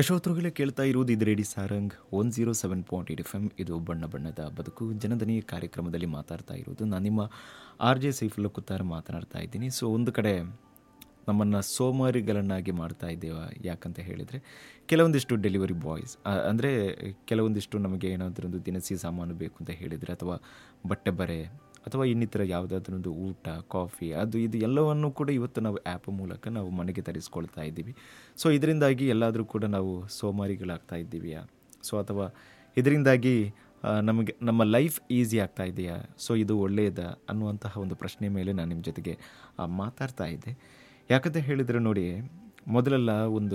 ಯಶೋತ್ರುಗಳೇ ಕೇಳ್ತಾ ಇರುವುದು ಇದು radio Sarang one zero seven point eight F M ಇದು ಬಣ್ಣ ಬಣ್ಣದ ಬದುಕು ಜನದನಿ ಕಾರ್ಯಕ್ರಮದಲ್ಲಿ ಮಾತಾಡ್ತಾ ಇರೋದು ನಾನು ನಿಮ್ಮ ಆರ್ ಜೆ ಸೈಫುಲ್ಲ ಕುತ್ತಾರ ಮಾತನಾಡ್ತಾ ಇದ್ದೀನಿ ಸೊ ಒಂದು ಕಡೆ ನಮ್ಮನ್ನು ಸೋಮಾರಿಗಳನ್ನಾಗಿ ಮಾಡ್ತಾ ಇದ್ದೇವ ಯಾಕಂತ ಹೇಳಿದರೆ ಕೆಲವೊಂದಿಷ್ಟು ಡೆಲಿವರಿ ಬಾಯ್ಸ್ ಅಂದರೆ ಕೆಲವೊಂದಿಷ್ಟು ನಮಗೆ ಏನಾದರೂ ಒಂದು ದಿನಸಿ ಸಾಮಾನು ಬೇಕು ಅಂತ ಹೇಳಿದರೆ ಅಥವಾ ಬಟ್ಟೆ ಬರೆ ಅಥವಾ ಇನ್ನಿತರ ಯಾವುದಾದ್ರೊಂದು ಊಟ ಕಾಫಿ ಅದು ಇದು ಎಲ್ಲವನ್ನು ಕೂಡ ಇವತ್ತು ನಾವು ಆ್ಯಪ್ ಮೂಲಕ ನಾವು ಮನೆಗೆ ತರಿಸ್ಕೊಳ್ತಾ ಇದ್ದೀವಿ ಸೊ ಇದರಿಂದಾಗಿ ಎಲ್ಲಾದರೂ ಕೂಡ ನಾವು ಸೋಮಾರಿಗಳಾಗ್ತಾ ಇದ್ದೀವಿಯಾ ಸೊ ಅಥವಾ ಇದರಿಂದಾಗಿ ಆ, ನಮಗೆ ನಮ್ಮ ಲೈಫ್ ಈಸಿ ಆಗ್ತಾ ಇದೆಯಾ ಸೊ ಇದು ಒಳ್ಳೆಯದಾ ಅನ್ನುವಂತಹ ಒಂದು ಪ್ರಶ್ನೆ ಮೇಲೆ ನಾನು ನಿಮ್ಮ ಜೊತೆಗೆ ಆ, ಮಾತಾಡ್ತಾ ಇದ್ದೆ ಯಾಕಂತ ಹೇಳಿದರೆ ನೋಡಿ ಮೊದಲೆಲ್ಲ ಒಂದು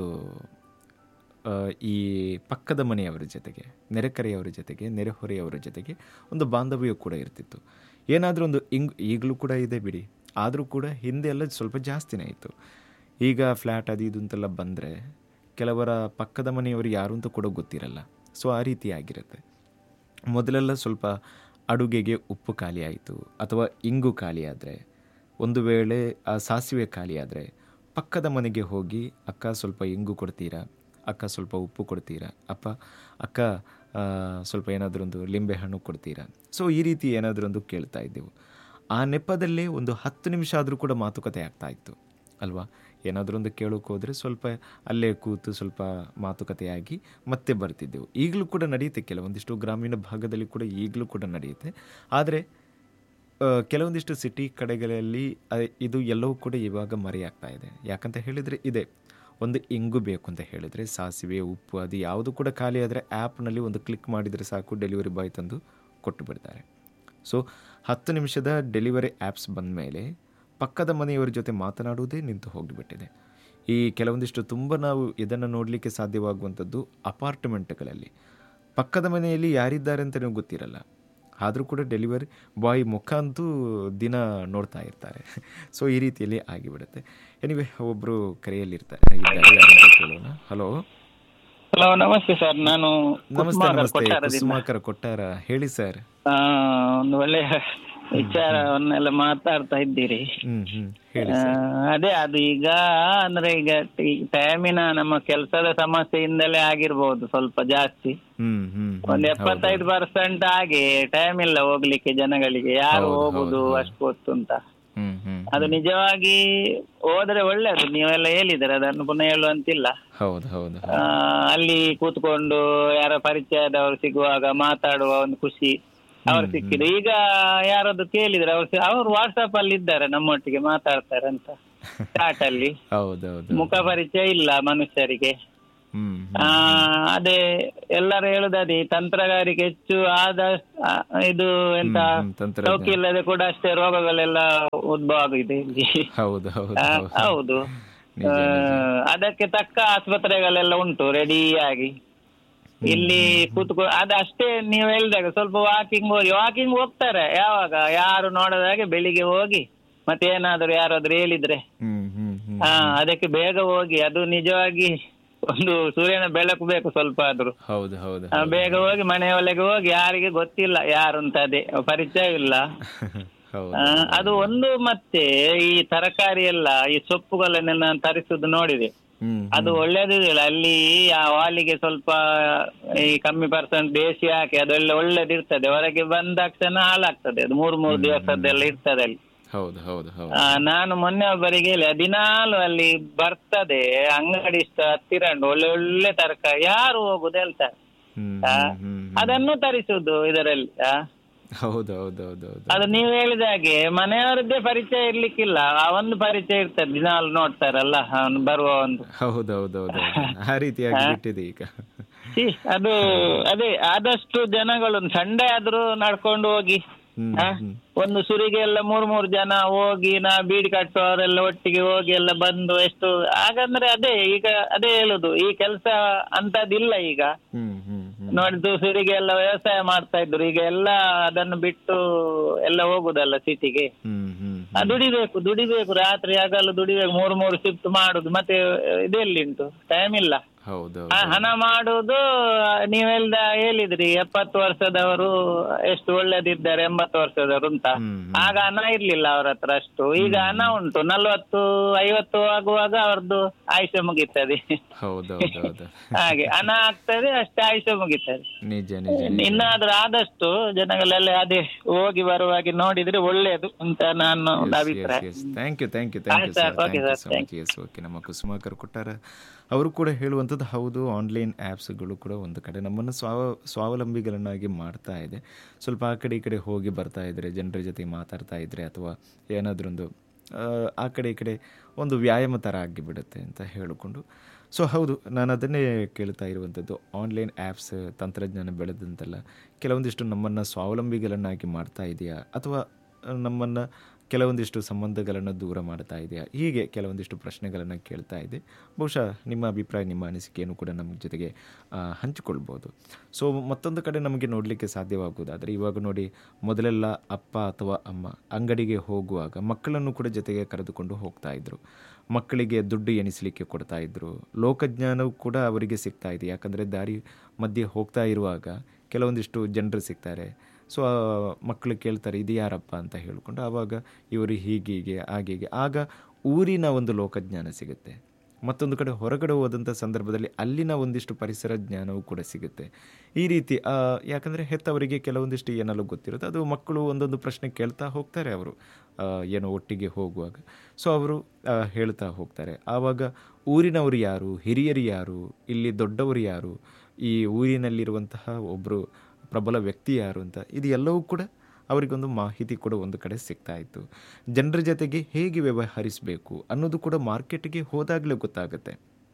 ಆ, ಈ ಪಕ್ಕದ ಮನೆಯವರ ಜೊತೆಗೆ ನೆರೆಕರೆಯವರ ಜೊತೆಗೆ ನೆರೆಹೊರೆಯವರ ಜೊತೆಗೆ ಒಂದು ಬಾಂಧವ್ಯ ಕೂಡ ಇರ್ತಿತ್ತು ಏನಾದರೂ ಒಂದು ಇಂಗ್ ಈಗಲೂ ಕೂಡ ಇದೆ ಬಿಡಿ ಆದರೂ ಕೂಡ ಹಿಂದೆ ಎಲ್ಲ ಸ್ವಲ್ಪ ಜಾಸ್ತಿನೇ ಇತ್ತು ಈಗ ಫ್ಲ್ಯಾಟ್ ಅದು ಇದು ಅಂತೆಲ್ಲ ಬಂದರೆ ಕೆಲವರ ಪಕ್ಕದ ಮನೆಯವರು ಯಾರು ಅಂತ ಕೂಡ ಗೊತ್ತಿರಲ್ಲ ಸೊ ಆ ರೀತಿ ಆಗಿರುತ್ತೆ ಮೊದಲೆಲ್ಲ ಸ್ವಲ್ಪ ಅಡುಗೆಗೆ ಉಪ್ಪು ಖಾಲಿ ಆಯಿತು ಅಥವಾ ಇಂಗು ಖಾಲಿ ಆದರೆ ಒಂದು ವೇಳೆ ಆ ಸಾಸಿವೆ ಖಾಲಿ ಆದರೆ ಪಕ್ಕದ ಮನೆಗೆ ಹೋಗಿ ಅಕ್ಕ ಸ್ವಲ್ಪ ಇಂಗು ಕೊಡ್ತೀರಾ ಅಕ್ಕ ಸ್ವಲ್ಪ ಉಪ್ಪು ಕೊಡ್ತೀರಾ ಅಪ್ಪ ಅಕ್ಕ ಆ, ಸ್ವಲ್ಪ ಏನಾದರೂ ಒಂದು ಲಿಂಬೆ ಹಣ್ಣು ಕೊಡ್ತೀರಾ ಸೊ ಈ ರೀತಿ ಏನಾದರೂ ಒಂದು ಕೇಳ್ತಾ ಇದ್ದೆವು ಆ ನೆಪದಲ್ಲೇ ಒಂದು ಹತ್ತು ನಿಮಿಷ ಆದರೂ ಕೂಡ ಮಾತುಕತೆ ಆಗ್ತಾ ಇತ್ತು ಅಲ್ವಾ ಏನಾದರೂ ಒಂದು ಕೇಳೋಕೆ ಹೋದರೆ ಸ್ವಲ್ಪ ಅಲ್ಲೇ ಕೂತು ಸ್ವಲ್ಪ ಮಾತುಕತೆಯಾಗಿ ಮತ್ತೆ ಬರ್ತಿದ್ದೆವು ಈಗಲೂ ಕೂಡ ನಡೆಯುತ್ತೆ ಕೆಲವೊಂದಿಷ್ಟು ಗ್ರಾಮೀಣ ಭಾಗದಲ್ಲಿ ಕೂಡ ಈಗಲೂ ಕೂಡ ನಡೆಯುತ್ತೆ ಆದರೆ ಆ, ಕೆಲವೊಂದಿಷ್ಟು ಸಿಟಿ ಕಡೆಗಳಲ್ಲಿ ಆ, ಇದು ಎಲ್ಲವೂ ಕೂಡ ಇವಾಗ ಮರೆಯಾಗ್ತಾ ಇದೆ ಯಾಕಂತ ಹೇಳಿದರೆ ಇದೆ ಒಂದು ಇಂಗು ಬೇಕು ಅಂತ ಹೇಳಿದರೆ ಸಾಸಿವೆ ಉಪ್ಪು ಅದು ಯಾವುದು ಕೂಡ ಖಾಲಿ ಆದರೆ ಆ್ಯಪ್ನಲ್ಲಿ ಒಂದು ಕ್ಲಿಕ್ ಮಾಡಿದರೆ ಸಾಕು ಡೆಲಿವರಿ ಬಾಯ್ ತಂದು ಕೊಟ್ಟು ಬಿಡ್ತಾರೆ ಸೊ ಹತ್ತು ನಿಮಿಷದ ಡೆಲಿವರಿ ಆ್ಯಪ್ಸ್ ಬಂದ ಮೇಲೆ ಪಕ್ಕದ ಮನೆಯವರ ಜೊತೆ ಮಾತನಾಡುವುದೇ ನಿಂತು ಹೋಗಿಬಿಟ್ಟಿದೆ ಈ ಕೆಲವೊಂದಿಷ್ಟು ತುಂಬ ನಾವು ಇದನ್ನು ನೋಡಲಿಕ್ಕೆ ಸಾಧ್ಯವಾಗುವಂಥದ್ದು ಅಪಾರ್ಟ್ಮೆಂಟ್ಗಳಲ್ಲಿ ಪಕ್ಕದ ಮನೆಯಲ್ಲಿ ಯಾರಿದ್ದಾರೆ ಅಂತ ನೀವು ಗೊತ್ತಿರಲ್ಲ ಆದರೂ ಕೂಡ ಡೆಲಿವರಿ ಬಾಯ್ ಮುಖ ಅಂತೂ ದಿನ ನೋಡ್ತಾ ಇರ್ತಾರೆ ಸೊ ಈ ರೀತಿಯಲ್ಲಿ ಆಗಿಬಿಡುತ್ತೆ ಎನಿವೆ ಒಬ್ಬರು ಕರೆಯಲ್ಲಿರ್ತಾರೆ ಇದ್ದಾರೆ ಯಾರು ಅಂತ ಕೇಳೋಣ ಹಲೋ ಹಲೋ ನಮಸ್ತೆ ಸರ್ ನಾನು ನಮಸ್ತೆ ಕುಸುಮಾಕರ್ ನಮಸ್ತೆ ಕೊಟ್ಟಾರದಿಂದ. ಕುಸುಮಾಕರ ಕೊಟ್ಟಾರ ಹೇಳಿ ಸರ್ ಆ, ಒಂದು ಒಳ್ಳೆಯ ವಿಚಾರವನ್ನೆಲ್ಲ ಮಾತಾಡ್ತಾ ಇದ್ದೀರಿ ಹ್ಮ್ ಹ್ಮ್ ಹೇಳಿ ಆ, ಸರ್ ಅದೇ ಅದು ಈಗ ಅಂದ್ರೆ ಈಗ ಈ ಟೈಮಿನ ನಮ್ಮ ಕೆಲಸದ ಸಮಸ್ಯೆಯಿಂದಲೇ ಆಗಿರ್ಬೋದು ಸ್ವಲ್ಪ ಜಾಸ್ತಿ ಹ್ಮ್ ಹ್ಮ್ ಹ್ಮ್. ಒಂದು ಎಪ್ಪತ್ತೈದು ಪರ್ಸೆಂಟ್ ಆಗಿ ಟೈಮ್ ಇಲ್ಲ ಹೋಗ್ಲಿಕ್ಕೆ ಜನಗಳಿಗೆ ಯಾರು ಹೌದು, ಹೋಗುದು ಹೌದು, ಹೌದು. ಅಷ್ಟು ಹೊತ್ತು ಅಂತ ಹ್ಮ್ ಹ್ಮ್ ಅದು ನಿಜವಾಗಿ ಹೋದ್ರೆ ಒಳ್ಳೇದು ನೀವೆಲ್ಲ ಹೇಳಿದ್ರೆ ಅದನ್ನು ಪುನಃ ಹೇಳುವಂತಿಲ್ಲ ಹೌದು ಹೌದು ಆ, ಅಲ್ಲಿ ಕೂತ್ಕೊಂಡು ಯಾರ ಪರಿಚಯದವರು ಸಿಗುವಾಗ ಮಾತಾಡುವ ಒಂದು ಖುಷಿ ಅವರು ಸಿಕ್ಕಿದ್ರು ಈಗ ಯಾರದ್ದು ಕೇಳಿದ್ರೆ ಅವರು ಅವರು ವಾಟ್ಸಪ್ ಅಲ್ಲಿ ಇದ್ದಾರೆ ನಮ್ಮೊಟ್ಟಿಗೆ ಮಾತಾಡ್ತಾರೆ ಅಂತ ಚಾಟ್ ಅಲ್ಲಿ ಹೌದು ಹೌದು ಮುಖ ಪರಿಚಯ ಇಲ್ಲ ಮನುಷ್ಯರಿಗೆ ಹ್ಮ್ ಆ ಅದೇ ಎಲ್ಲರೂ ಹೇಳುದು ಈ ತಂತ್ರಗಾರಿಕೆ ಹೆಚ್ಚು ಆದ ಆ, ಇದು ಎಂತ ಹ್ಮ್, ತಂತ್ರಜ್ಞಾನ. ಸೌಖ್ಯ ಇಲ್ಲದೆ ಕೂಡ ಅಷ್ಟೇ ರೋಗಗಳೆಲ್ಲ ಉದ್ಭವ ಆಗಿದೆ ಇಲ್ಲಿ ಹೌದು ಹೌದು ಆ, ಹೌದು ಹೌದು ನಿಜ, ಆ, ನಿಜ. ಅದಕ್ಕೆ ತಕ್ಕ ಆಸ್ಪತ್ರೆಗಳೆಲ್ಲ ಉಂಟು ರೆಡಿಯಾಗಿ ಇಲ್ಲಿ ಕೂತ್ಕೊ ಅದು ಅಷ್ಟೇ ನೀವು ಹೇಳಿದಾಗ ಸ್ವಲ್ಪ ವಾಕಿಂಗ್ ಹೋಗಿ ವಾಕಿಂಗ್ ಹೋಗ್ತಾರೆ ಯಾವಾಗ ಯಾರು ನೋಡದಾಗೆ ಬೆಳಿಗ್ಗೆ ಹೋಗಿ ಮತ್ತೆ ಏನಾದ್ರು ಯಾರಾದ್ರೂ ಹೇಳಿದ್ರೆ ಹ್ಮ್ ಹ್ಮ್ ಹ್ಮ್ ಹಾ ಅದಕ್ಕೆ ಬೇಗ ಹೋಗಿ ಅದು ನಿಜವಾಗಿ ಒಂದು ಸೂರ್ಯನ ಬೆಳಕು ಬೇಕು ಸ್ವಲ್ಪ ಆದ್ರೂ ಹೌದು ಹೌದು ಆ, ಬೇಗ ಹೋಗಿ ಮನೆಯೊಳಗೆ ಹೋಗಿ ಯಾರಿಗೆ ಗೊತ್ತಿಲ್ಲ ಯಾರು ಅಂತ ಅದೇ ಪರಿಚಯ ಇಲ್ಲ ಹೌದು ಆ, ಅದು ಒಂದು ಮತ್ತೆ ಈ ತರಕಾರಿ ಎಲ್ಲ ಈ ಸೊಪ್ಪುಗಳನ್ನೆಲ್ಲ ನಾನು ತರಿಸುದು ನೋಡಿದೆ ಹ್ಮ್ ಅದು ಒಳ್ಳೇದಿಲ್ಲ ಅಲ್ಲಿ ಆ ವಾಲಿಗೆ ಸ್ವಲ್ಪ ಈ ಕಮ್ಮಿ ಪರ್ಸೆಂಟ್ ಬೇಸಿ ಹಾಕಿ ಅದೆಲ್ಲ ಒಳ್ಳೇದಿರ್ತದೆ ಹೊರಗೆ ಬಂದ ತಕ್ಷಣ ಹಾಳಾಗ್ತದೆ ಅದು ಮೂರು ಮೂರು ದಿವಸದ್ದೆಲ್ಲ ಇರ್ತದೆ ಅಲ್ಲಿ ಹೌದು ಹೌದು ಹೌದು ಆ, ನಾನು ಮೊನ್ನೆ ಒಬ್ಬರಿಗೆ ಹೇಳಿ ದಿನಾಲು ಅಲ್ಲಿ ಬರ್ತದೆ ಅಂಗಡಿ ಇಷ್ಟ ಹತ್ತಿರ ಉಂಟು ಒಳ್ಳೆ ಒಳ್ಳೆ ತರಕಾರಿ ಯಾರು ಹೋಗುದು ಹೇಳ್ತಾರೆ ಹ್ಮ್ ಆ, ಹ್ಮ್ ಹ್ಮ್ ಹ್ಮ್. ಅದನ್ನು ತರಿಸುದು ಇದರಲ್ಲಿ ಆ. ಹೌದು ಹೌದು ಹೌದು ಹೌದು ಅದು ನೀವು ಹೇಳಿದ ಹಾಗೆ ಮನೆಯವರದ್ದೇ ಪರಿಚಯ ಇರ್ಲಿಕ್ಕಿಲ್ಲ ಆ ಒಂದು ಪರಿಚಯ ಇರ್ತದೆ ದಿನಾಲು ನೋಡ್ತಾರಲ್ಲ ಅವನು ಬರುವ ಒಂದು ಹೌದು ಹೌದು ಹೌದು ಹೌದು. ಆ ರೀತಿಯಾಗಿ ಬಿಟ್ಟಿದೆ ಈಗ ಛೀ, ಅದು ಅದೇ ಆದಷ್ಟು ಜನಗಳು ಸಂಡೆ ಆದ್ರೂ ನಡ್ಕೊಂಡು ಹೋಗಿ ಹ್ಮ್ ಆ, ಹ್ಮ್ ಒಂದು ಸುರಿಗೆ ಎಲ್ಲ ಮೂರ್ ಮೂರ್ ಜನ ಹೋಗಿ ನಾ ಬೀಡಿ ಕಟ್ಟುವವರೆಲ್ಲ ಒಟ್ಟಿಗೆ ಹೋಗಿ ಎಲ್ಲ ಬಂದು ಎಷ್ಟು ಹಾಗಂದ್ರೆ ಅದೇ ಈಗ ಅದೇ ಹೇಳುದು ಈ ಕೆಲಸ ಅಂತದಿಲ್ಲ ಈಗ ಹ್ಮ್ ಹ್ಮ್ ಹ್ಮ್ ನೋಡಿದ್ದು ಸುರಿಗೆ ಎಲ್ಲ ವ್ಯವಸಾಯ ಮಾಡ್ತಾ ಇದ್ರು ಈಗ ಎಲ್ಲ ಅದನ್ನು ಬಿಟ್ಟು ಎಲ್ಲ ಹೋಗುದಲ್ಲ ಸಿಟಿಗೆ ಹ್ಮ್ ಹ್ಮ್ ಆ, ದುಡಿಬೇಕು ದುಡಿಬೇಕು ರಾತ್ರಿ ಹಗಲು ದುಡಿಬೇಕು ಮೂರು ಮೂರು ಶಿಫ್ಟ್ ಮಾಡುದು ಮತ್ತೆ ಇದೆಲ್ಲಿ ಉಂಟು ಟೈಮ್ ಇಲ್ಲ ಹೌದು ಆ ಹಣ ಮಾಡುವುದು ನೀವ್ ಹೇಳ್ದ ಹೇಳಿದ್ರಿ ಎಪ್ಪತ್ತು ವರ್ಷದವರು ಎಷ್ಟು ಒಳ್ಳೇದಿದ್ದಾರೆ ಎಂಬತ್ತು ವರ್ಷದವರು ಅಂತ ಹ್ಮ್, ಹ್ಮ್. ಆಗ ಹಣ ಇರ್ಲಿಲ್ಲ ಅವ್ರ ಹತ್ರ ಅಷ್ಟು ಈಗ ಹಣ ಉಂಟು ನಲ್ವತ್ತು ಐವತ್ತು ಆಗುವಾಗ ಅವ್ರದ್ದು ಆಯುಷ್ಯ ಮುಗೀತದೆ ಹೌದು ಹೌದು ಹೌದು ಹಾಗೆ ಹಣ ಆಗ್ತದೆ ಅಷ್ಟೇ ಆಯುಷ್ಯ ಮುಗೀತದೆ ನಿಜ ನಿಜ ನಿಜ. ಇನ್ನಾದ್ರೂ ಆದಷ್ಟು ಜನಗಳೆಲ್ಲ ಅದೇ ಹೋಗಿ ಬರುವಾಗೆ ನೋಡಿದ್ರೆ ಒಳ್ಳೇದು ಅಂತ ನಾನು ಒಂದು ಅಭಿಪ್ರಾಯ thank you thank you thank you ಆಯ್ತು sir sir. Okay thank you sir. So much yes okay ನಮ್ಮ ಕುಸುಮಾಕರ್ ಕೊಟ್ಟಾರ ಅವರು ಕೂಡ ಹೇಳುವಂಥದ್ದು ಹೌದು ಆನ್ಲೈನ್ ಆ್ಯಪ್ಸ್ಗಳು ಕೂಡ ಒಂದು ಕಡೆ ನಮ್ಮನ್ನು ಸ್ವಾವ ಸ್ವಾವಲಂಬಿಗಳನ್ನಾಗಿ ಮಾಡ್ತಾ ಇದೆ ಸ್ವಲ್ಪ ಆ ಕಡೆ ಈ ಕಡೆ ಹೋಗಿ ಬರ್ತಾ ಇದ್ರೆ ಜನರ ಜೊತೆ ಮಾತಾಡ್ತಾ ಇದ್ರೆ ಅಥವಾ ಏನಾದ್ರೊಂದು ಆ, ಆ ಕಡೆ ಈ ಕಡೆ ಒಂದು ವ್ಯಾಯಾಮ ಥರ ಆಗಿಬಿಡುತ್ತೆ ಅಂತ ಹೇಳಿಕೊಂಡು ಸೊ ಹೌದು ನಾನು ಅದನ್ನೇ ಕೇಳ್ತಾ ಇರುವಂಥದ್ದು ಆನ್ಲೈನ್ ಆ್ಯಪ್ಸ್ ತಂತ್ರಜ್ಞಾನ ಬೆಳೆದಂತೆಲ್ಲ ಕೆಲವೊಂದಿಷ್ಟು ನಮ್ಮನ್ನು ಸ್ವಾವಲಂಬಿಗಳನ್ನಾಗಿ ಮಾಡ್ತಾ ಇದೆಯಾ ಅಥವಾ ನಮ್ಮನ್ನು ಕೆಲವೊಂದಿಷ್ಟು ಸಂಬಂಧಗಳನ್ನು ದೂರ ಮಾಡ್ತಾ ಇದೆಯಾ ಹೀಗೆ ಕೆಲವೊಂದಿಷ್ಟು ಪ್ರಶ್ನೆಗಳನ್ನು ಕೇಳ್ತಾ ಇದೆ ಬಹುಶಃ ನಿಮ್ಮ ಅಭಿಪ್ರಾಯ ನಿಮ್ಮ ಅನಿಸಿಕೆಯನ್ನು ಕೂಡ ನಮ್ಮ ಜೊತೆಗೆ ಆ, ಹಂಚಿಕೊಳ್ಬೋದು ಸೊ ಮತ್ತೊಂದು ಕಡೆ ನಮಗೆ ನೋಡಲಿಕ್ಕೆ ಸಾಧ್ಯವಾಗುವುದಾದರೆ ಇವಾಗ ನೋಡಿ ಮೊದಲೆಲ್ಲ ಅಪ್ಪ ಅಥವಾ ಅಮ್ಮ ಅಂಗಡಿಗೆ ಹೋಗುವಾಗ ಮಕ್ಕಳನ್ನು ಕೂಡ ಜೊತೆಗೆ ಕರೆದುಕೊಂಡು ಹೋಗ್ತಾ ಇದ್ರು ಮಕ್ಕಳಿಗೆ ದುಡ್ಡು ಎಣಿಸಲಿಕ್ಕೆ ಕೊಡ್ತಾ ಇದ್ರು ಲೋಕಜ್ಞಾನವು ಕೂಡ ಅವರಿಗೆ ಸಿಗ್ತಾ ಇದೆ ಯಾಕಂದರೆ ದಾರಿ ಮಧ್ಯೆ ಹೋಗ್ತಾ ಇರುವಾಗ ಕೆಲವೊಂದಿಷ್ಟು ಜನರು ಸಿಗ್ತಾರೆ ಸೊ ಆ ಮಕ್ಕಳು ಕೇಳ್ತಾರೆ ಇದು ಯಾರಪ್ಪ ಅಂತ ಹೇಳ್ಕೊಂಡು ಆವಾಗ ಇವರು ಹೀಗೀಗೆ ಹಾಗೀಗೆ ಆಗ ಊರಿನ ಒಂದು ಲೋಕಜ್ಞಾನ ಸಿಗುತ್ತೆ ಮತ್ತೊಂದು ಕಡೆ ಹೊರಗಡೆ ಹೋದಂಥ ಸಂದರ್ಭದಲ್ಲಿ ಅಲ್ಲಿನ ಒಂದಿಷ್ಟು ಪರಿಸರ ಜ್ಞಾನವೂ ಕೂಡ ಸಿಗುತ್ತೆ ಈ ರೀತಿ ಆ, ಯಾಕಂದರೆ ಹೆತ್ತವರಿಗೆ ಕೆಲವೊಂದಿಷ್ಟು ಏನೆಲ್ಲ ಗೊತ್ತಿರುತ್ತೆ ಅದು ಮಕ್ಕಳು ಒಂದೊಂದು ಪ್ರಶ್ನೆ ಕೇಳ್ತಾ ಹೋಗ್ತಾರೆ ಅವರು ಆ, ಏನೋ ಒಟ್ಟಿಗೆ ಹೋಗುವಾಗ ಸೊ ಅವರು ಆ, ಹೇಳ್ತಾ ಹೋಗ್ತಾರೆ ಆವಾಗ ಊರಿನವರು ಯಾರು ಹಿರಿಯರು ಯಾರು ಇಲ್ಲಿ ದೊಡ್ಡವರು ಯಾರು ಈ ಊರಿನಲ್ಲಿರುವಂತಹ ಒಬ್ಬರು ಪ್ರಬಲ ವ್ಯಕ್ತಿ ಯಾರು ಅಂತ ಇದು ಎಲ್ಲವೂ ಕೂಡ ಅವರಿಗೊಂದು ಮಾಹಿತಿ ಕೂಡ ಒಂದು ಕಡೆ ಸಿಗ್ತಾ ಇತ್ತು ಜನರ ಜೊತೆಗೆ ಹೇಗೆ ವ್ಯವಹರಿಸಬೇಕು ಅನ್ನೋದು ಕೂಡ ಮಾರ್ಕೆಟ್ಗೆ ಹೋದಾಗಲೇ ಗೊತ್ತಾಗುತ್ತೆ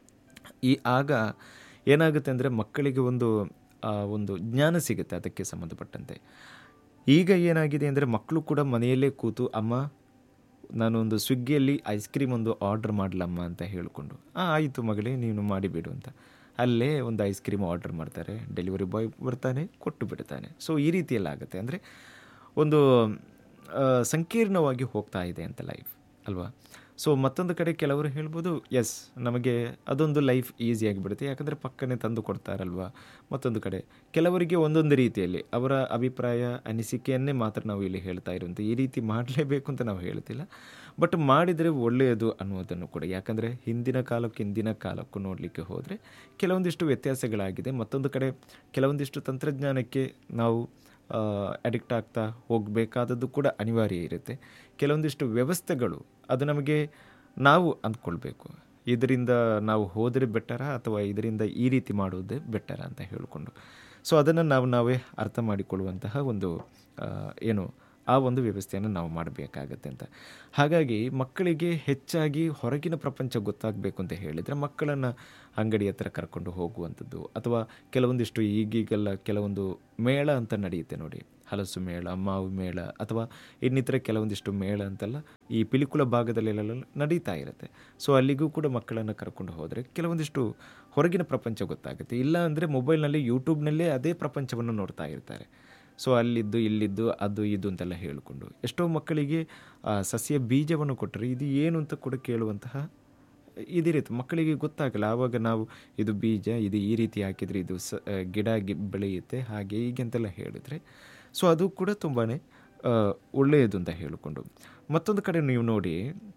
ಈ ಆಗ ಏನಾಗುತ್ತೆ ಅಂದರೆ ಮಕ್ಕಳಿಗೆ ಒಂದು ಆ, ಒಂದು ಜ್ಞಾನ ಸಿಗುತ್ತೆ ಅದಕ್ಕೆ ಸಂಬಂಧಪಟ್ಟಂತೆ ಈಗ ಏನಾಗಿದೆ ಅಂದರೆ ಮಕ್ಕಳು ಕೂಡ ಮನೆಯಲ್ಲೇ ಕೂತು ಅಮ್ಮ ನಾನೊಂದು ಸ್ವಿಗ್ಗಿಯಲ್ಲಿ ಐಸ್ ಕ್ರೀಮ್ ಒಂದು ಆರ್ಡರ್ ಮಾಡಲಮ್ಮ ಅಂತ ಹೇಳಿಕೊಂಡು ಹಾಂ ಆಯಿತು ಮಗಳೇ ನೀನು ಮಾಡಿಬಿಡು ಅಂತ ಅಲ್ಲೇ ಒಂದು ಐಸ್ ಕ್ರೀಮ್ ಆರ್ಡರ್ ಮಾಡ್ತಾರೆ ಡೆಲಿವರಿ ಬಾಯ್ ಬರ್ತಾನೆ ಕೊಟ್ಟು ಬಿಡ್ತಾನೆ ಸೊ ಈ ರೀತಿಯೆಲ್ಲ ಆಗುತ್ತೆ ಅಂದರೆ ಒಂದು ಆ, ಸಂಕೀರ್ಣವಾಗಿ ಹೋಗ್ತಾ ಇದೆ ಅಂತ ಲೈಫ್ ಅಲ್ವಾ ಸೊ ಮತ್ತೊಂದು ಕಡೆ ಕೆಲವರು ಹೇಳ್ಬೋದು ಎಸ್ ನಮಗೆ ಅದೊಂದು ಲೈಫ್ ಈಸಿಯಾಗಿ ಬಿಡುತ್ತೆ ಯಾಕಂದರೆ ಪಕ್ಕನೆ ತಂದು ಕೊಡ್ತಾರಲ್ವಾ ಮತ್ತೊಂದು ಕಡೆ ಕೆಲವರಿಗೆ ಒಂದೊಂದು ರೀತಿಯಲ್ಲಿ ಅವರ ಅಭಿಪ್ರಾಯ ಅನಿಸಿಕೆಯನ್ನೇ ಮಾತ್ರ ನಾವು ಇಲ್ಲಿ ಹೇಳ್ತಾ ಇರುವಂಥ ಈ ರೀತಿ ಮಾಡಲೇಬೇಕು ಅಂತ ನಾವು ಹೇಳ್ತಿಲ್ಲ ಬಟ್ ಮಾಡಿದರೆ ಒಳ್ಳೆಯದು ಅನ್ನೋದನ್ನು ಕೂಡ ಯಾಕಂದರೆ ಹಿಂದಿನ ಕಾಲಕ್ಕೆ ಹಿಂದಿನ ಕಾಲಕ್ಕೂ ನೋಡಲಿಕ್ಕೆ ಹೋದರೆ ಕೆಲವೊಂದಿಷ್ಟು ವ್ಯತ್ಯಾಸಗಳಾಗಿದೆ ಮತ್ತೊಂದು ಕಡೆ ಕೆಲವೊಂದಿಷ್ಟು ತಂತ್ರಜ್ಞಾನಕ್ಕೆ ನಾವು ಅಡಿಕ್ಟ್ ಆಗ್ತಾ ಹೋಗಬೇಕಾದದ್ದು ಕೂಡ ಅನಿವಾರ್ಯ ಇರುತ್ತೆ ಕೆಲವೊಂದಿಷ್ಟು ವ್ಯವಸ್ಥೆಗಳು ಅದು ನಮಗೆ ನಾವು ಅಂದ್ಕೊಳ್ಬೇಕು ಇದರಿಂದ ನಾವು ಹೋದರೆ ಬೆಟರಾ ಅಥವಾ ಇದರಿಂದ ಈ ರೀತಿ ಮಾಡೋದೇ ಬೆಟರಾ ಅಂತ ಹೇಳಿಕೊಂಡು ಸೊ ಅದನ್ನು ನಾವು ನಾವೇ ಅರ್ಥ ಮಾಡಿಕೊಳ್ಳುವಂತಹ ಒಂದು ಆ, ಏನು ಆ ಒಂದು ವ್ಯವಸ್ಥೆಯನ್ನು ನಾವು ಮಾಡಬೇಕಾಗತ್ತೆ ಅಂತ ಹಾಗಾಗಿ ಮಕ್ಕಳಿಗೆ ಹೆಚ್ಚಾಗಿ ಹೊರಗಿನ ಪ್ರಪಂಚ ಗೊತ್ತಾಗಬೇಕು ಅಂತ ಹೇಳಿದರೆ ಮಕ್ಕಳನ್ನು ಅಂಗಡಿ ಹತ್ರ ಕರ್ಕೊಂಡು ಹೋಗುವಂಥದ್ದು ಅಥವಾ ಕೆಲವೊಂದಿಷ್ಟು ಈಗೀಗೆಲ್ಲ ಕೆಲವೊಂದು ಮೇಳ ಅಂತ ನಡೆಯುತ್ತೆ ನೋಡಿ ಹಲಸು ಮೇಳ ಮಾವು ಮೇಳ ಅಥವಾ ಇನ್ನಿತರ ಕೆಲವೊಂದಿಷ್ಟು ಮೇಳ ಅಂತೆಲ್ಲ ಈ ಪಿಲಿಕುಳ ಭಾಗದಲ್ಲೆಲ್ಲ ನಡೀತಾ ಇರುತ್ತೆ ಸೊ ಅಲ್ಲಿಗೂ ಕೂಡ ಮಕ್ಕಳನ್ನು ಕರ್ಕೊಂಡು ಹೋದರೆ ಕೆಲವೊಂದಿಷ್ಟು ಹೊರಗಿನ ಪ್ರಪಂಚ ಗೊತ್ತಾಗುತ್ತೆ ಇಲ್ಲ ಅಂದರೆ ಮೊಬೈಲ್ನಲ್ಲಿ ಯೂಟ್ಯೂಬ್ನಲ್ಲೇ ಅದೇ ಪ್ರಪಂಚವನ್ನು ನೋಡ್ತಾ ಇರ್ತಾರೆ ಸೊ ಅಲ್ಲಿದ್ದು ಇಲ್ಲಿದ್ದು ಅದು ಇದು ಅಂತೆಲ್ಲ ಹೇಳಿಕೊಂಡು ಎಷ್ಟೋ ಮಕ್ಕಳಿಗೆ ಆ, ಸಸ್ಯ ಬೀಜವನ್ನು ಕೊಟ್ಟರೆ ಇದು ಏನು ಅಂತ ಕೂಡ ಕೇಳುವಂತಹ ಇದಿರುತ್ತೆ ಮಕ್ಕಳಿಗೆ ಗೊತ್ತಾಗಲ್ಲ ಆವಾಗ ನಾವು ಇದು ಬೀಜ ಇದು ಈ ರೀತಿ ಹಾಕಿದರೆ ಇದು ಸ ಆ, ಗಿಡ ಗಿ ಬೆಳೆಯುತ್ತೆ ಹಾಗೆ ಹೀಗೆ ಅಂತೆಲ್ಲ ಹೇಳಿದರೆ ಸೊ ಅದು ಕೂಡ ತುಂಬಾ ಒಳ್ಳೆಯದು ಅಂತ ಹೇಳಿಕೊಂಡು ಮತ್ತೊಂದು ಕಡೆ ನೀವು ನೋಡಿ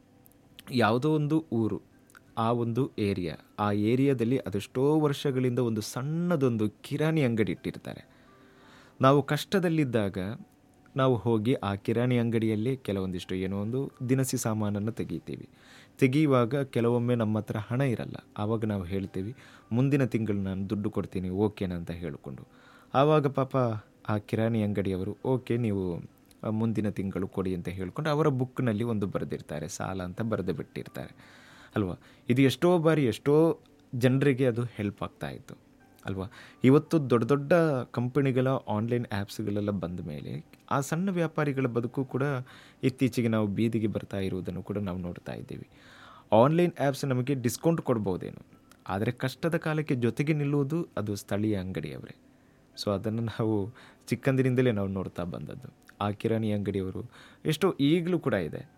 ಯಾವುದೋ ಒಂದು ಊರು ಆ ಒಂದು ಏರಿಯಾ ಆ ಏರಿಯಾದಲ್ಲಿ ಅದೆಷ್ಟೋ ವರ್ಷಗಳಿಂದ ಒಂದು ಸಣ್ಣದೊಂದು ಕಿರಾಣಿ ಅಂಗಡಿ ಇಟ್ಟಿರ್ತಾರೆ ನಾವು ಕಷ್ಟದಲ್ಲಿದ್ದಾಗ ನಾವು ಹೋಗಿ ಆ ಕಿರಾಣಿ ಅಂಗಡಿಯಲ್ಲಿ ಕೆಲವೊಂದಿಷ್ಟು ಏನೋ ಒಂದು ದಿನಸಿ ಸಾಮಾನನ್ನು ತೆಗಿತೀವಿ ತೆಗೆಯುವಾಗ ಕೆಲವೊಮ್ಮೆ ನಮ್ಮ ಹತ್ರ ಹಣ ಇರಲ್ಲ ಆವಾಗ ನಾವು ಹೇಳ್ತೀವಿ ಮುಂದಿನ ತಿಂಗಳು ನಾನು ದುಡ್ಡು ಕೊಡ್ತೀನಿ ಓಕೆನಾ ಅಂತ ಹೇಳಿಕೊಂಡು ಆವಾಗ ಪಾಪ ಆ ಕಿರಾಣಿ ಅಂಗಡಿಯವರು ಓಕೆ ನೀವು ಆ, ಮುಂದಿನ ತಿಂಗಳು ಕೊಡಿ ಅಂತ ಹೇಳ್ಕೊಂಡು ಅವರ ಬುಕ್ನಲ್ಲಿ ಒಂದು ಬರೆದಿರ್ತಾರೆ ಸಾಲ ಅಂತ ಬರೆದು ಬಿಟ್ಟಿರ್ತಾರೆ ಅಲ್ವಾ ಇದು ಎಷ್ಟೋ ಬಾರಿ ಎಷ್ಟೋ ಜನರಿಗೆ ಅದು ಹೆಲ್ಪ್ ಆಗ್ತಾ ಇತ್ತು ಅಲ್ವಾ ಇವತ್ತು ದೊಡ್ಡ ದೊಡ್ಡ ಕಂಪನಿಗಳ ಆನ್ಲೈನ್ ಆ್ಯಪ್ಸ್ಗಳೆಲ್ಲ ಬಂದ ಮೇಲೆ ಆ ಸಣ್ಣ ವ್ಯಾಪಾರಿಗಳ ಬದುಕು ಕೂಡ ಇತ್ತೀಚೆಗೆ ನಾವು ಬೀದಿಗೆ ಬರ್ತಾ ಇರುವುದನ್ನು ಕೂಡ ನಾವು ನೋಡ್ತಾ ಇದ್ದೀವಿ ಆನ್ಲೈನ್ ಆ್ಯಪ್ಸ್ ನಮಗೆ ಡಿಸ್ಕೌಂಟ್ ಕೊಡ್ಬೋದೇನು ಆದರೆ ಕಷ್ಟದ ಕಾಲಕ್ಕೆ ಜೊತೆಗೆ ನಿಲ್ಲುವುದು ಅದು ಸ್ಥಳೀಯ ಅಂಗಡಿಯವರೇ ಸೊ ಅದನ್ನು ನಾವು ಚಿಕ್ಕಂದಿನಿಂದಲೇ ನಾವು ನೋಡ್ತಾ ಬಂದದ್ದು ಆ ಕಿರಾಣಿ ಅಂಗಡಿಯವರು ಎಷ್ಟೋ ಈಗಲೂ ಕೂಡ ಇದೆ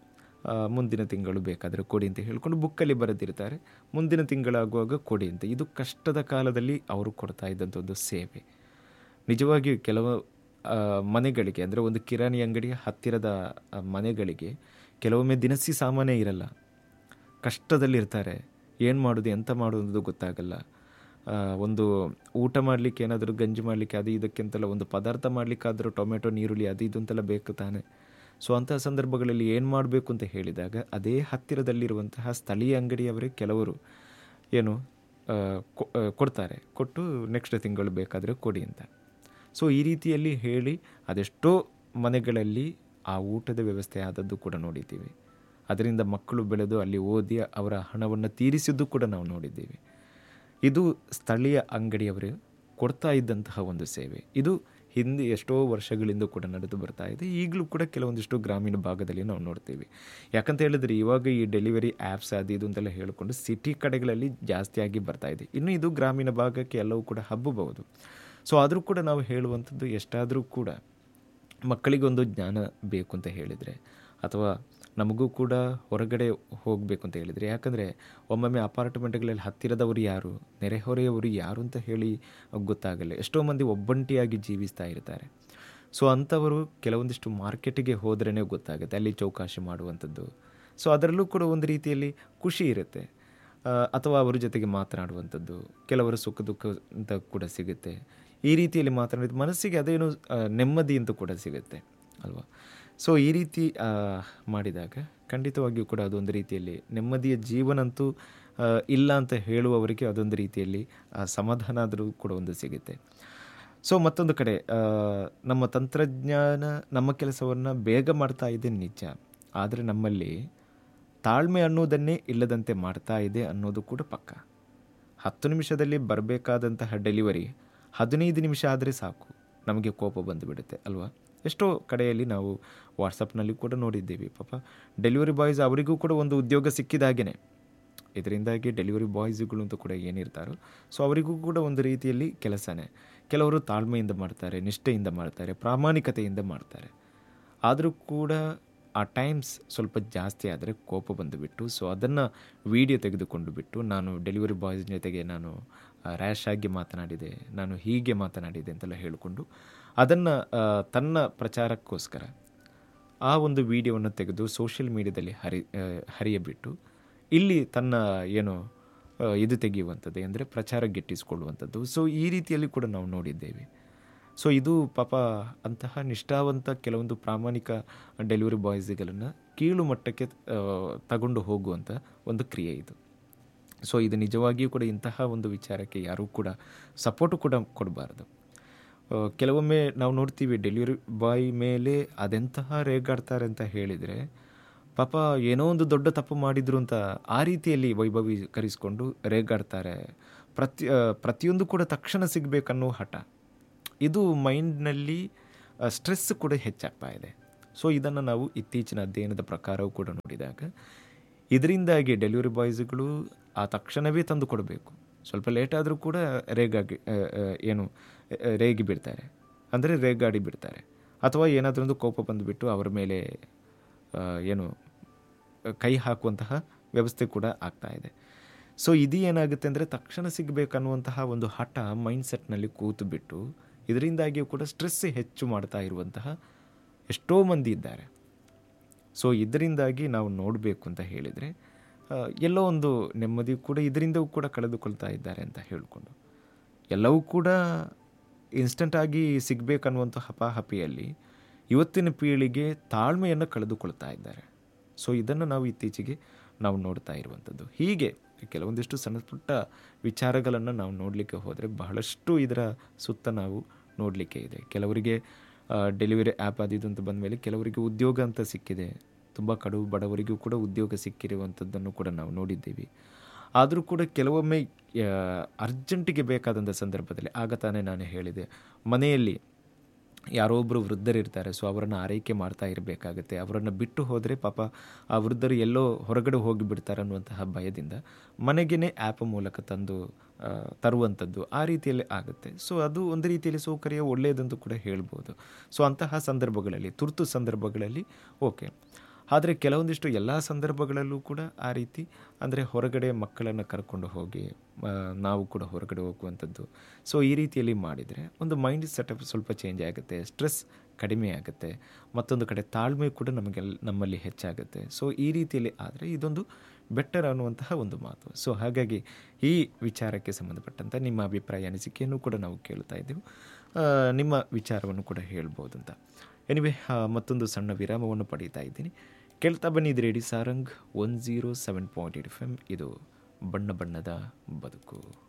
ಆ, ಮುಂದಿನ ತಿಂಗಳು ಬೇಕಾದರೆ ಕೊಡಿ ಅಂತ ಹೇಳ್ಕೊಂಡು ಬುಕ್ಕಲ್ಲಿ ಬರೆದಿರ್ತಾರೆ ಮುಂದಿನ ತಿಂಗಳಾಗುವಾಗ ಕೊಡಿ ಅಂತ ಇದು ಕಷ್ಟದ ಕಾಲದಲ್ಲಿ ಅವರು ಕೊಡ್ತಾ ಇದ್ದಂಥ ಒಂದು ಸೇವೆ ನಿಜವಾಗಿಯೂ ಕೆಲವು ಆ, ಮನೆಗಳಿಗೆ ಅಂದರೆ ಒಂದು ಕಿರಾಣಿ ಅಂಗಡಿಯ ಹತ್ತಿರದ ಆ, ಮನೆಗಳಿಗೆ ಕೆಲವೊಮ್ಮೆ ದಿನಸಿ ಸಾಮಾನೇ ಇರಲ್ಲ ಕಷ್ಟದಲ್ಲಿರ್ತಾರೆ ಏನು ಮಾಡೋದು ಎಂತ ಮಾಡೋದು ಗೊತ್ತಾಗಲ್ಲ ಆ, ಒಂದು ಊಟ ಮಾಡಲಿಕ್ಕೆ ಏನಾದರೂ ಗಂಜಿ ಮಾಡಲಿಕ್ಕೆ ಅದು ಇದಕ್ಕಿಂತಲ್ಲ ಒಂದು ಪದಾರ್ಥ ಮಾಡಲಿಕ್ಕಾದರೂ ಟೊಮೆಟೊ ನೀರುಳ್ಳಿ ಅದು ಇದು ಅಂತೆಲ್ಲ ಬೇಕು ತಾನೆ ಸೊ ಅಂತಹ ಸಂದರ್ಭಗಳಲ್ಲಿ ಏನು ಮಾಡಬೇಕು ಅಂತ ಹೇಳಿದಾಗ ಅದೇ ಹತ್ತಿರದಲ್ಲಿರುವಂತಹ ಸ್ಥಳೀಯ ಅಂಗಡಿಯವರೇ ಕೆಲವರು ಏನು ಆ, ಕೊ- ಆ, ಕೊಡ್ತಾರೆ ಕೊಟ್ಟು ನೆಕ್ಸ್ಟ್ ತಿಂಗಳು ಬೇಕಾದರೆ ಕೊಡಿ ಅಂತ ಸೊ ಈ ರೀತಿಯಲ್ಲಿ ಹೇಳಿ ಅದೆಷ್ಟೋ ಮನೆಗಳಲ್ಲಿ ಆ ಊಟದ ವ್ಯವಸ್ಥೆ ಆದದ್ದು ಕೂಡ ನೋಡಿದ್ದೀವಿ ಅದರಿಂದ ಮಕ್ಕಳು ಬೆಳೆದು ಅಲ್ಲಿ ಓದಿ ಅವರ ಹಣವನ್ನು ತೀರಿಸಿದ್ದು ಕೂಡ ನಾವು ನೋಡಿದ್ದೀವಿ ಇದು ಸ್ಥಳೀಯ ಅಂಗಡಿಯವರು ಕೊಡ್ತಾ ಇದ್ದಂತಹ ಒಂದು ಸೇವೆ ಇದು ಹಿಂದೆ ಎಷ್ಟೋ ವರ್ಷಗಳಿಂದ ಕೂಡ ನಡೆದು ಬರ್ತಾ ಇದೆ ಈಗಲೂ ಕೂಡ ಕೆಲವೊಂದಿಷ್ಟು ಗ್ರಾಮೀಣ ಭಾಗದಲ್ಲಿ ನಾವು ನೋಡ್ತೀವಿ ಯಾಕಂತ ಹೇಳಿದ್ರೆ ಇವಾಗ ಈ ಡೆಲಿವರಿ ಆ್ಯಪ್ಸ್ ಅದು ಇದು ಅಂತೆಲ್ಲ ಹೇಳಿಕೊಂಡು ಸಿಟಿ ಕಡೆಗಳಲ್ಲಿ ಜಾಸ್ತಿಯಾಗಿ ಬರ್ತಾ ಇದೆ ಇನ್ನು ಇದು ಗ್ರಾಮೀಣ ಭಾಗಕ್ಕೆ ಎಲ್ಲವೂ ಕೂಡ ಹಬ್ಬಬಹುದು ಸೊ ಆದರೂ ಕೂಡ ನಾವು ಹೇಳುವಂಥದ್ದು ಎಷ್ಟಾದರೂ ಕೂಡ ಮಕ್ಕಳಿಗೊಂದು ಜ್ಞಾನ ಬೇಕು ಅಂತ ಹೇಳಿದರೆ ಅಥವಾ ನಮಗೂ ಕೂಡ ಹೊರಗಡೆ ಹೋಗಬೇಕು ಅಂತ ಹೇಳಿದರೆ ಯಾಕಂದರೆ ಒಮ್ಮೊಮ್ಮೆ ಅಪಾರ್ಟ್ಮೆಂಟ್ಗಳಲ್ಲಿ ಹತ್ತಿರದವರು ಯಾರು ನೆರೆಹೊರೆಯವರು ಯಾರು ಅಂತ ಹೇಳಿ ಗೊತ್ತಾಗಲ್ಲ ಎಷ್ಟೋ ಮಂದಿ ಒಬ್ಬಂಟಿಯಾಗಿ ಜೀವಿಸ್ತಾ ಇರ್ತಾರೆ ಸೊ ಅಂಥವರು ಕೆಲವೊಂದಿಷ್ಟು ಮಾರ್ಕೆಟಿಗೆ ಹೋದ್ರೇ ಗೊತ್ತಾಗುತ್ತೆ ಅಲ್ಲಿ ಚೌಕಾಶಿ ಮಾಡುವಂಥದ್ದು ಸೊ ಅದರಲ್ಲೂ ಕೂಡ ಒಂದು ರೀತಿಯಲ್ಲಿ ಖುಷಿ ಇರುತ್ತೆ ಆ, ಅಥವಾ ಅವರ ಜೊತೆಗೆ ಮಾತನಾಡುವಂಥದ್ದು ಕೆಲವರ ಸುಖ ದುಃಖ ಅಂತ ಕೂಡ ಸಿಗುತ್ತೆ ಈ ರೀತಿಯಲ್ಲಿ ಮಾತನಾಡಿದ ಮನಸ್ಸಿಗೆ ಅದೇನು ಆ, ನೆಮ್ಮದಿ ಅಂತ ಕೂಡ ಸಿಗುತ್ತೆ ಅಲ್ವಾ ಸೊ ಈ ರೀತಿ ಆ, ಮಾಡಿದಾಗ ಖಂಡಿತವಾಗಿಯೂ ಕೂಡ ಅದೊಂದು ರೀತಿಯಲ್ಲಿ ನೆಮ್ಮದಿಯ ಜೀವನಂತೂ ಆ, ಇಲ್ಲ ಅಂತ ಹೇಳುವವರಿಗೆ ಅದೊಂದು ರೀತಿಯಲ್ಲಿ ಆ, ಸಮಾಧಾನ ಆದರೂ ಕೂಡ ಒಂದು ಸಿಗುತ್ತೆ ಸೊ ಮತ್ತೊಂದು ಕಡೆ ಆ, ನಮ್ಮ ತಂತ್ರಜ್ಞಾನ ನಮ್ಮ ಕೆಲಸವನ್ನು ಬೇಗ ಮಾಡ್ತಾ ಇದೆ ನಿಜ ಆದರೆ ನಮ್ಮಲ್ಲಿ ತಾಳ್ಮೆ ಅನ್ನೋದನ್ನೇ ಇಲ್ಲದಂತೆ ಮಾಡ್ತಾ ಇದೆ ಅನ್ನೋದು ಕೂಡ ಪಕ್ಕ ಹತ್ತು ನಿಮಿಷದಲ್ಲಿ ಬರಬೇಕಾದಂತಹ ಡೆಲಿವರಿ ಹದಿನೈದು ನಿಮಿಷ ಆದರೆ ಸಾಕು ನಮಗೆ ಕೋಪ ಬಂದುಬಿಡುತ್ತೆ ಅಲ್ವಾ ಎಷ್ಟೋ ಕಡೆಯಲ್ಲಿ ನಾವು ವಾಟ್ಸಪ್ನಲ್ಲಿ ಕೂಡ ನೋಡಿದ್ದೀವಿ ಪಾಪ ಡೆಲಿವರಿ ಬಾಯ್ಸ್ ಅವರಿಗೂ ಕೂಡ ಒಂದು ಉದ್ಯೋಗ ಸಿಕ್ಕಿದಾಗೇ ಇದರಿಂದಾಗಿ ಡೆಲಿವರಿ ಬಾಯ್ಸ್ಗಳು ಅಂತ ಕೂಡ ಏನಿರ್ತಾರೋ ಸೊ ಅವರಿಗೂ ಕೂಡ ಒಂದು ರೀತಿಯಲ್ಲಿ ಕೆಲಸನೇ ಕೆಲವರು ತಾಳ್ಮೆಯಿಂದ ಮಾಡ್ತಾರೆ ನಿಷ್ಠೆಯಿಂದ ಮಾಡ್ತಾರೆ ಪ್ರಾಮಾಣಿಕತೆಯಿಂದ ಮಾಡ್ತಾರೆ ಆದರೂ ಕೂಡ ಆ ಟೈಮ್ಸ್ ಸ್ವಲ್ಪ ಜಾಸ್ತಿ ಆದರೆ ಕೋಪ ಬಂದುಬಿಟ್ಟು ಸೊ ಅದನ್ನು ವಿಡಿಯೋ ತೆಗೆದುಕೊಂಡು ಬಿಟ್ಟು ನಾನು ಡೆಲಿವರಿ ಬಾಯ್ಸ್ ಜೊತೆಗೆ ನಾನು ರ್ಯಾಶ್ ಆಗಿ ಮಾತನಾಡಿದೆ ನಾನು ಹೀಗೆ ಮಾತನಾಡಿದೆ ಅಂತೆಲ್ಲ ಹೇಳಿಕೊಂಡು ಅದನ್ನು ತನ್ನ ಪ್ರಚಾರಕ್ಕೋಸ್ಕರ ಆ ಒಂದು ವಿಡಿಯೋವನ್ನು ತೆಗೆದು ಸೋಷಿಯಲ್ ಮೀಡಿಯಾದಲ್ಲಿ ಹರಿ ಆ, ಹರಿಯಬಿಟ್ಟು ಇಲ್ಲಿ ತನ್ನ ಏನು ಆ, ಇದು ತೆಗೆಯುವಂಥದ್ದು ಅಂದರೆ ಪ್ರಚಾರ ಗಿಟ್ಟಿಸಿಕೊಳ್ಳುವಂಥದ್ದು ಸೊ ಈ ರೀತಿಯಲ್ಲಿ ಕೂಡ ನಾವು ನೋಡಿದ್ದೇವೆ ಸೊ ಇದು ಪಾಪ ಅಂತಹ ನಿಷ್ಠಾವಂತ ಕೆಲವೊಂದು ಪ್ರಾಮಾಣಿಕ ಡೆಲಿವರಿ ಬಾಯ್ಸ್ಗಳನ್ನು ಕೀಳು ಮಟ್ಟಕ್ಕೆ ಆ, ತಗೊಂಡು ಹೋಗುವಂಥ ಒಂದು ಕ್ರಿಯೆ ಇದು ಸೊ ಇದು ನಿಜವಾಗಿಯೂ ಕೂಡ ಇಂತಹ ಒಂದು ವಿಚಾರಕ್ಕೆ ಯಾರೂ ಕೂಡ ಸಪೋರ್ಟು ಕೂಡ ಕೊಡಬಾರ್ದು ಆ, ಕೆಲವೊಮ್ಮೆ ನಾವು ನೋಡ್ತೀವಿ ಡೆಲಿವರಿ ಬಾಯ್ ಮೇಲೆ ಅದೆಂತಹ ರೇಗಾಡ್ತಾರೆ ಅಂತ ಹೇಳಿದರೆ ಪಾಪ ಏನೋ ಒಂದು ದೊಡ್ಡ ತಪ್ಪು ಮಾಡಿದ್ರು ಅಂತ ಆ ರೀತಿಯಲ್ಲಿ ವೈಭವೀಕರಿಸಿಕೊಂಡು ರೇಗಾಡ್ತಾರೆ ಪ್ರತಿ ಆ, ಪ್ರತಿಯೊಂದು ಕೂಡ ತಕ್ಷಣ ಸಿಗಬೇಕನ್ನೋ ಹಠ ಇದು ಮೈಂಡ್ನಲ್ಲಿ ಸ್ಟ್ರೆಸ್ ಕೂಡ ಹೆಚ್ಚಾಗ್ತಾ ಇದೆ ಸೊ ಇದನ್ನು ನಾವು ಇತ್ತೀಚಿನ ಅಧ್ಯಯನದ ಪ್ರಕಾರವೂ ಕೂಡ ನೋಡಿದಾಗ ಇದರಿಂದಾಗಿ ಡೆಲಿವರಿ ಬಾಯ್ಸ್ಗಳು ಆ ತಕ್ಷಣವೇ ತಂದು ಕೊಡಬೇಕು ಸ್ವಲ್ಪ ಲೇಟ್ ಆದರೂ ಕೂಡ ರೇಗಾಗಿ ಆ, ಆ, ಏನು ಆ, ರೇಗಿ ಬಿಡ್ತಾರೆ ಅಂದರೆ ರೇಗಾಡಿ ಬಿಡ್ತಾರೆ ಅಥವಾ ಏನಾದರೂ ಒಂದು ಕೋಪ ಬಂದುಬಿಟ್ಟು ಅವರ ಮೇಲೆ ಆ, ಏನು ಕೈ ಹಾಕುವಂತಹ ವ್ಯವಸ್ಥೆ ಕೂಡ ಆಗ್ತಾ ಇದೆ ಸೊ ಇದು ಏನಾಗುತ್ತೆ ಅಂದರೆ ತಕ್ಷಣ ಸಿಗಬೇಕನ್ನುವಂತಹ ಒಂದು ಹಠ ಮೈಂಡ್ಸೆಟ್ನಲ್ಲಿ ಕೂತು ಬಿಟ್ಟು ಇದರಿಂದಾಗಿಯೂ ಕೂಡ ಸ್ಟ್ರೆಸ್ ಹೆಚ್ಚು ಮಾಡ್ತಾ ಇರುವಂತಹ ಎಷ್ಟೋ ಮಂದಿ ಇದ್ದಾರೆ ಸೊ ಇದರಿಂದಾಗಿ ನಾವು ನೋಡಬೇಕು ಅಂತ ಹೇಳಿದರೆ ಆ, ಎಲ್ಲೋ ಒಂದು ನೆಮ್ಮದಿ ಕೂಡ ಇದರಿಂದವೂ ಕೂಡ ಕಳೆದುಕೊಳ್ತಾ ಇದ್ದಾರೆ ಅಂತ ಹೇಳಿಕೊಂಡು ಎಲ್ಲವೂ ಕೂಡ ಇನ್ಸ್ಟಂಟಾಗಿ ಸಿಗಬೇಕನ್ನುವಂಥ ಹಪಾಹಪಿಯಲ್ಲಿ ಇವತ್ತಿನ ಪೀಳಿಗೆ ತಾಳ್ಮೆಯನ್ನು ಕಳೆದುಕೊಳ್ತಾ ಇದ್ದಾರೆ ಸೊ ಇದನ್ನು ನಾವು ಇತ್ತೀಚೆಗೆ ನಾವು ನೋಡ್ತಾ ಇರುವಂಥದ್ದು ಹೀಗೆ ಕೆಲವೊಂದಿಷ್ಟು ಸಣ್ಣ ಪುಟ್ಟ ವಿಚಾರಗಳನ್ನು ನಾವು ನೋಡಲಿಕ್ಕೆ ಹೋದರೆ ಬಹಳಷ್ಟು ಇದರ ಸುತ್ತ ನಾವು ನೋಡಲಿಕ್ಕೆ ಇದೆ ಕೆಲವರಿಗೆ ಡೆಲಿವರಿ ಆ್ಯಪ್ ಅದು ಇದು ಅಂತ ಬಂದಮೇಲೆ ಕೆಲವರಿಗೆ ಉದ್ಯೋಗ ಅಂತ ಸಿಕ್ಕಿದೆ ತುಂಬ ಕಡು ಬಡವರಿಗೂ ಕೂಡ ಉದ್ಯೋಗ ಸಿಕ್ಕಿರುವಂಥದ್ದನ್ನು ಕೂಡ ನಾವು ನೋಡಿದ್ದೀವಿ ಆದರೂ ಕೂಡ ಕೆಲವೊಮ್ಮೆ ಅರ್ಜೆಂಟಿಗೆ ಬೇಕಾದಂಥ ಸಂದರ್ಭದಲ್ಲಿ ಆಗ ತಾನೇ ನಾನು ಹೇಳಿದೆ ಮನೆಯಲ್ಲಿ ಯಾರೋ ಒಬ್ಬರು ವೃದ್ಧರಿರ್ತಾರೆ ಸೊ ಅವರನ್ನು ಆರೈಕೆ ಮಾಡ್ತಾ ಇರಬೇಕಾಗತ್ತೆ ಅವರನ್ನು ಬಿಟ್ಟು ಹೋದರೆ ಪಾಪ ಆ ವೃದ್ಧರು ಎಲ್ಲೋ ಹೊರಗಡೆ ಹೋಗಿಬಿಡ್ತಾರೆ ಅನ್ನುವಂತಹ ಭಯದಿಂದ ಮನೆಗೇ ಆ್ಯಪ್ ಮೂಲಕ ತಂದು ಆ, ತರುವಂಥದ್ದು ಆ ರೀತಿಯಲ್ಲಿ ಆಗುತ್ತೆ ಸೊ ಅದು ಒಂದು ರೀತಿಯಲ್ಲಿ ಸೌಕರ್ಯ ಒಳ್ಳೆಯದಂತೂ ಕೂಡ ಹೇಳ್ಬೋದು ಸೊ ಅಂತಹ ಸಂದರ್ಭಗಳಲ್ಲಿ ತುರ್ತು ಸಂದರ್ಭಗಳಲ್ಲಿ ಓಕೆ ಆದರೆ ಕೆಲವೊಂದಿಷ್ಟು ಎಲ್ಲ ಸಂದರ್ಭಗಳಲ್ಲೂ ಕೂಡ ಆ ರೀತಿ ಅಂದರೆ ಹೊರಗಡೆ ಮಕ್ಕಳನ್ನು ಕರ್ಕೊಂಡು ಹೋಗಿ ಆ, ನಾವು ಕೂಡ ಹೊರಗಡೆ ಹೋಗುವಂಥದ್ದು ಸೊ ಈ ರೀತಿಯಲ್ಲಿ ಮಾಡಿದರೆ ಒಂದು ಮೈಂಡ್ ಸೆಟಪ್ ಸ್ವಲ್ಪ ಚೇಂಜ್ ಆಗುತ್ತೆ ಸ್ಟ್ರೆಸ್ ಕಡಿಮೆ ಆಗುತ್ತೆ ಮತ್ತೊಂದು ಕಡೆ ತಾಳ್ಮೆ ಕೂಡ ನಮಗೆಲ್ಲ ನಮ್ಮಲ್ಲಿ ಹೆಚ್ಚಾಗುತ್ತೆ ಸೊ ಈ ರೀತಿಯಲ್ಲಿ ಆದರೆ ಇದೊಂದು ಬೆಟರ್ ಅನ್ನುವಂತಹ ಒಂದು ಮಾತು ಸೊ ಹಾಗಾಗಿ ಈ ವಿಚಾರಕ್ಕೆ ಸಂಬಂಧಪಟ್ಟಂಥ ನಿಮ್ಮ ಅಭಿಪ್ರಾಯ ಅನಿಸಿಕೆಯನ್ನು ಕೂಡ ನಾವು ಕೇಳ್ತಾ ಇದ್ದೆವು ಆ, ನಿಮ್ಮ ವಿಚಾರವನ್ನು ಕೂಡ ಹೇಳ್ಬೋದು ಅಂತ ಎನಿವೆ ಮತ್ತೊಂದು ಸಣ್ಣ ವಿರಾಮವನ್ನು ಪಡೀತಾ ಇದ್ದೀನಿ ಕೇಳ್ತಾ ಬನ್ನಿ ಇದು radio Sarang one zero seven point eight F M ಇದು ಬಣ್ಣ ಬಣ್ಣದ ಬದುಕು